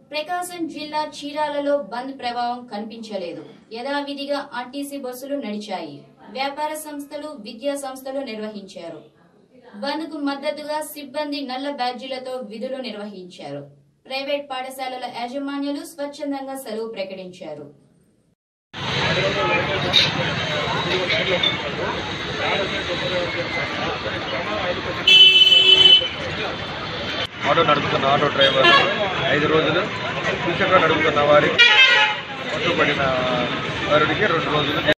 ప్రకాశం జిల్లా చీరాలలో బంద్ ప్రభావం కనిపించలేదు యథావిధిగా ఆర్టీసీ బస్సులు నడిచాయి వ్యాపార సంస్థలు విద్యా సంస్థలు నిర్వహించారు బంద్ కు మద్దతుగా సిబ్బంది నల్ల బ్యాడ్జీలతో విధులు నిర్వహించారు ప్రైవేట్ పాఠశాలల యాజమాన్యాలు స్వచ్ఛందంగా సెలవు ప్రకటించారు ఆటో నడుపుతున్న ఆటో డ్రైవర్ ఐదు రోజులు ద్విచక్ర నడుపుతున్న వారికి పట్టుబడిన వారికి రెండు రోజులు